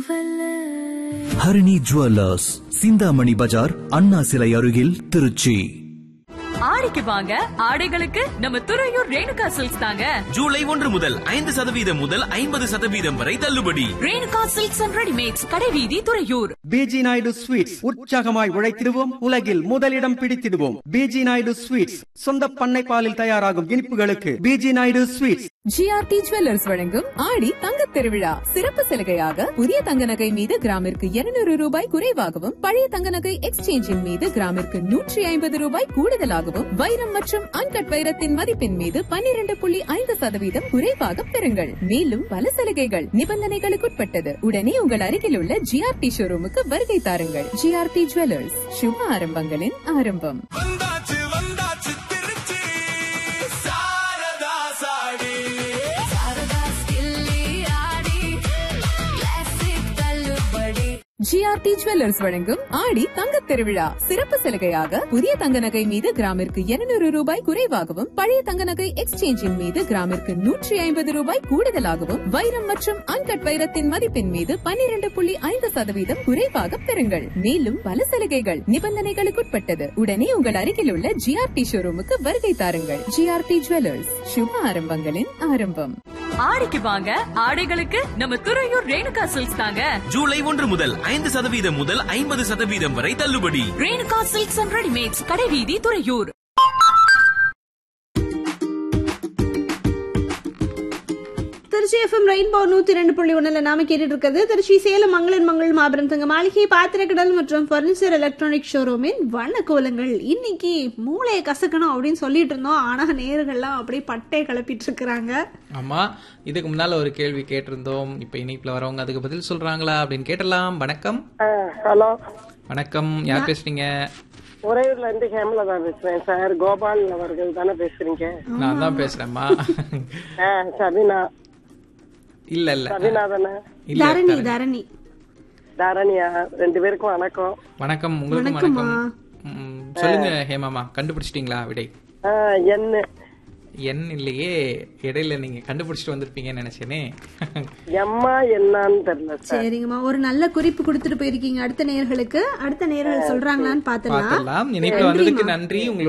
பூவல்ல Harini jewellers Chintamani பஜார் அண்ணா சிலை அருகில் திருச்சி ஆடிக்கு வாங்க ஆடைகளுக்கு நம்ம துறையூர் ரேணுகா சில்க்ஸ் தாங்க ஜூலை ஒன்று முதல் ஐந்து சதவீதம் முதல் ஐம்பது சதவீதம் வரை தள்ளுபடி ரேணுகா சில்க்ஸ் அண்ட் ரெடிமேட்ஸ் கடைவீதி துறையூர் பிஜி நாயுடு ஸ்வீட்ஸ் உற்சாகமாய் உழைத்திடுவோம் உலகில் முதலிடம் பிடித்திடுவோம் பிஜி நாயுடு ஸ்வீட்ஸ் சொந்த பண்ணை பாலில் தயாராகும் இனிப்புகளுக்கு B G Naidu sweets GRT jewellers வழங்கும் ஆடி தங்கத் திருவிழா சிறப்பு சலுகையாக புதிய தங்க நகை மீது கிராமிற்கு 200 ரூபாய் குறைவாகவும் பழைய தங்க நகை எக்ஸ்சேஞ்சின் மீது கிராமிற்கு நூற்றி ஐம்பது ரூபாய் கூடுதலாகவும் வைரம் மற்றும் அன்கட் வைரத்தின் மதிப்பின் மீது 12.5% புள்ளி ஐந்து சதவீதம் குறைவாக பெறுங்கள் மேலும் பல சலுகைகள் நிபந்தனைகளுக்குட்பட்டது உடனே உங்கள் அருகில் உள்ள ஜிஆர்டி ஷோரூமுக்கு வருகை தாருங்கள் ஜிஆர்டி ஜுவல்லர்ஸ் சுப ஆரம்பங்களின் ஆரம்பம் வந்தாச்சு வந்தாச்சு திருச்சி சாரதா சாடி ஜிஆர்டி ஜுவல்லர்ஸ் வழங்கும் ஆடி தங்கத் திருவிழா சிறப்பு சலுகையாக புதிய தங்க நகை மீது கிராமிற்கு 200 ரூபாய் குறைவாகவும் பழைய தங்க நகை எக்ஸ்சேஞ்சின் மீது கிராமிற்கு நூற்றி ஐம்பது ரூபாய் கூடுதலாகவும் வைரம் மற்றும் அன்கட் வைரத்தின் மதிப்பின் மீது 12.5% புள்ளி ஐந்து சதவீதம் குறைவாக பெறுங்கள் மேலும் பல சலுகைகள் நிபந்தனைகளுக்குட்பட்டது உடனே உங்கள் அருகில் உள்ள ஜிஆர்டி ஷோரூமுக்கு வருகை தாருங்கள் ஜிஆர்டி ஜுவல்லர்ஸ் சுப ஆரம்பங்களின் ஆரம்பம் ஆடிக்கு வாங்க ஆடைகளுக்கு நம்ம துறையூர் ரேணுகா சில்க்ஸ் தாங்க ஜூலை ஒன்று முதல் ஐந்து சதவீதம் முதல் ஐம்பது சதவீதம் வரை தள்ளுபடி ரேணுகா சில்க்ஸ் அண்ட் ரெடிமேட்ஸ் கடைவீதி துறையூர் திருச்சி எஃப்எம் ரெயின்போ நூத்தி ரெண்டு புள்ளி ஒண்ணுல நாம கேட்டுட்டு இருக்கிறது திருச்சி சேலம் மங்களன் மங்கள் மாபெரும் தங்க மாளிகை பாத்திரக்கடல் மற்றும் பர்னிச்சர் எலக்ட்ரானிக் ஷோரூமின் வண்ண கோலங்கள் இன்னைக்கு மூளையை கசக்கணும் அப்படின்னு சொல்லிட்டு இருந்தோம் ஆனா நேர்கள்லாம் அப்படியே பட்டை கிளப்பிட்டு இருக்கிறாங்க ஆமா இதுக்கு முன்னால ஒரு கேள்வி கேட்டிருந்தோம் இப்ப இணைப்புல வரவங்க அதுக்கு பதில் சொல்றாங்களா அப்படின்னு கேட்டலாம் வணக்கம் ஹலோ வணக்கம் யார் பேசுறீங்க உறையூர்ல இருந்து ஹேமலதா பேசுறேன் சார் கோபால் அவர்கள் தானே பேசுறீங்க நான் தான் பேசுறேன்மா ஆ, சபினா இல்ல இல்ல சபினா தானே இல்ல தரணி தரணி தாரணியா ரெண்டு பேருக்கும் வணக்கம் வணக்கம் உங்களுக்கு வணக்கம் ம், சொல்லுங்க ஹேமாமா கண்டுபிடிச்சிட்டீங்களா விடை ஆ, என்ன என் இல்லையே இடையில நீங்க கண்டுபிடிச்சிட்டு வந்திருப்பீங்கன்னு நினைச்சேனே எம்மா என்னன்னு தெரியல சார் சரிங்கம்மா ஒரு நல்ல குறிப்பு கொடுத்துட்டு போயிருக்கீங்க அடுத்த நேர்களுக்கு அடுத்த நேர்கள் சொல்றாங்களான்னு பாத்துலாம் பார்த்துடலாம் இணைப்புல வந்ததுக்கு நன்றி உங்களோட